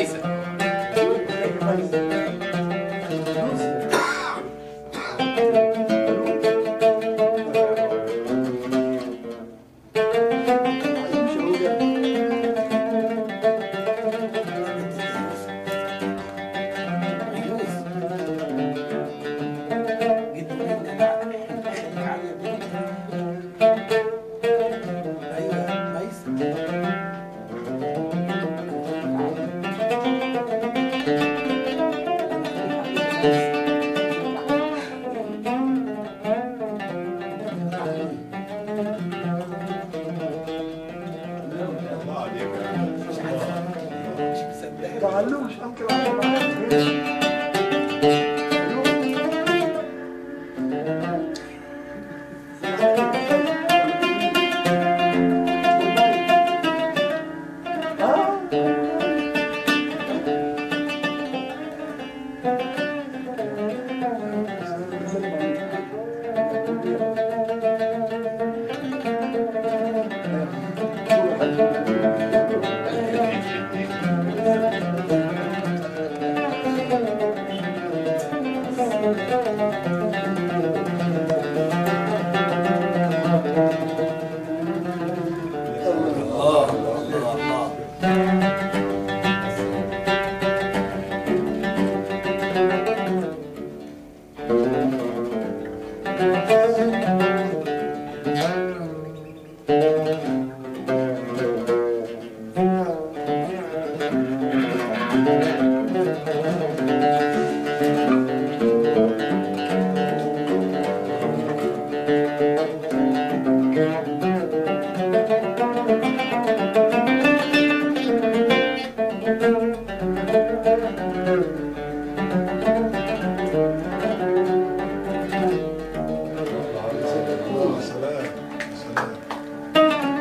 ميسة تعلمش انكر على الله الله الله سلام سلام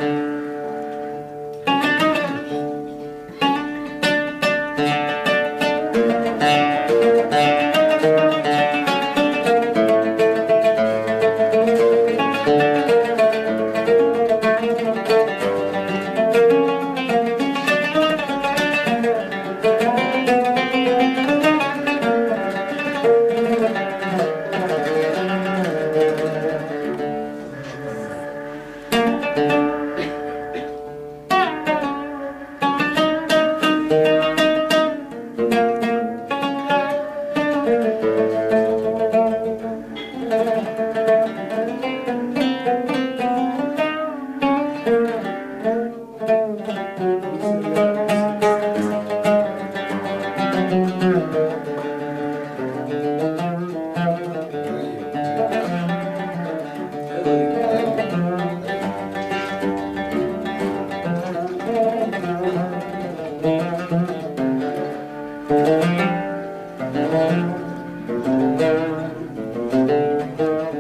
Thank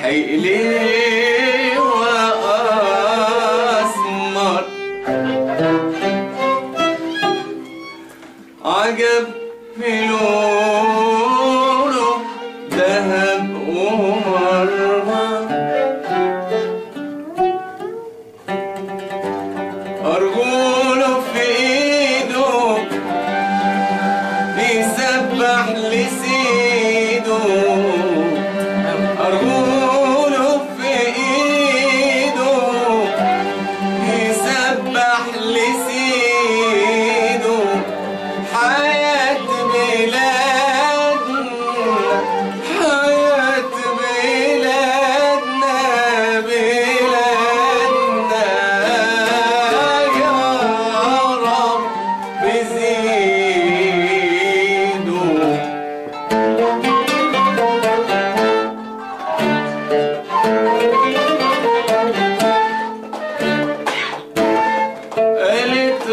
حيلي وأسمر عجب في لونه ذهب ومرمر أرجوله في إيده بيسبح لسيده أرجوله في إيده بيسبح لسيده حياة بلادنا حياة بلادنا بلادنا يا رب زيدوا قالت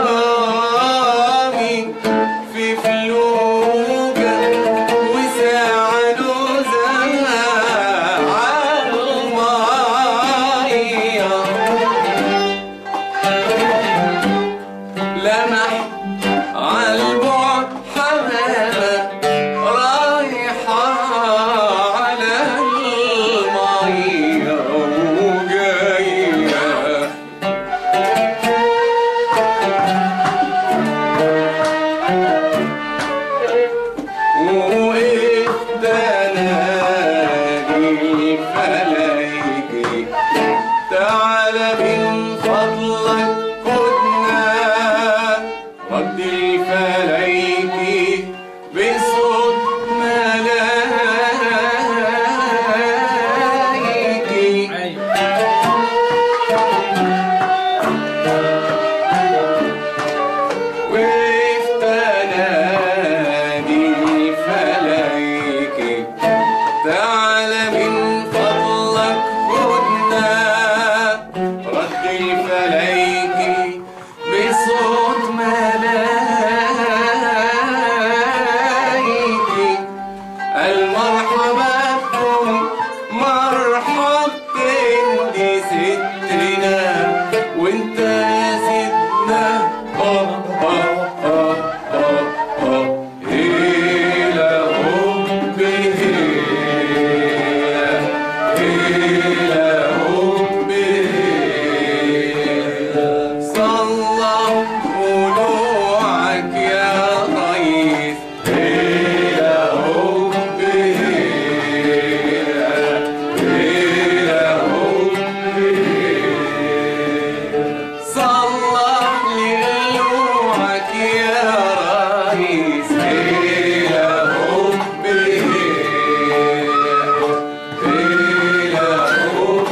رامي في فلوجة وساعدوا على المية لمح عالبعد حمامة رايحة على المية وجاية وإهداني فلايكي تعال من فضلك خدنا رد الفلايكي بصوت ملايكي وافتنادي الفلايكي تعال من فضلك خدنا رد الفلايكي بصوت ملايكي المرحبا بكم مرحبتين دي ستنا وانت يا سيدنا اه اه اه اه اه هيلا هوب هيلا هيلا هوب هيلا صلى طلوعك يا ريس هيلا هوب هيلا هيلا هوب صلح لقلوعك يا ريس هيلا هوب هيلا هوب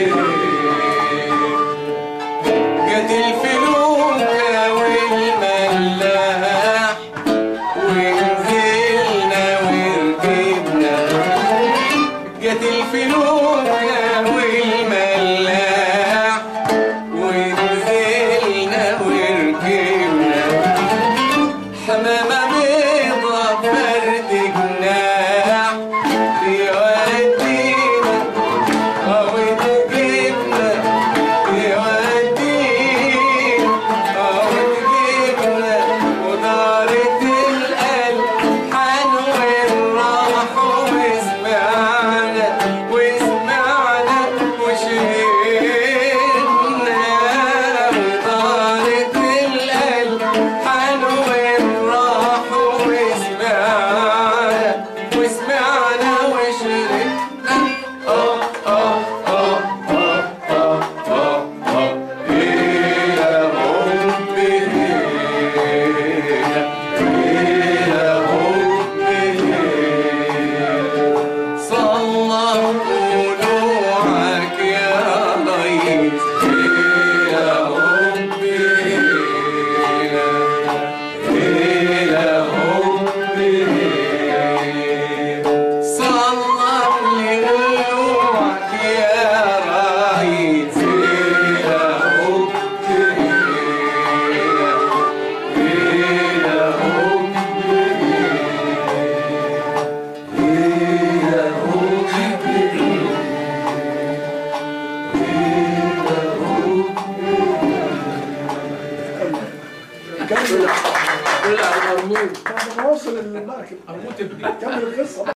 جت الفلوكة والملاح ونزلنا وركبنا جت الفلوكة والملاح ونزلنا وركبنا حمامة بيضة فرد جناح يودينا أو تجيبنا يودينا أو تجيبنا ودارت القلب حنوين راحوا وسمعنا وسمعنا وشهدنا ودارت القلب حنوين راحوا وسمعنا وسمعنا وشهدنا آه آه آه آه آه آه آه هيلا هوب هيلا هيلا هوب هيلا صلى طلوعك يا ريس هيلا هوب هيلا هيلا هوب هيلا صلى لقلوعك يا ريس هيلا هوب هيلا هيلا هوب هيلا هيلا هوب كمل طلع طلع مرموق بعد ما وصل المركب مرموق ابني كمل القصه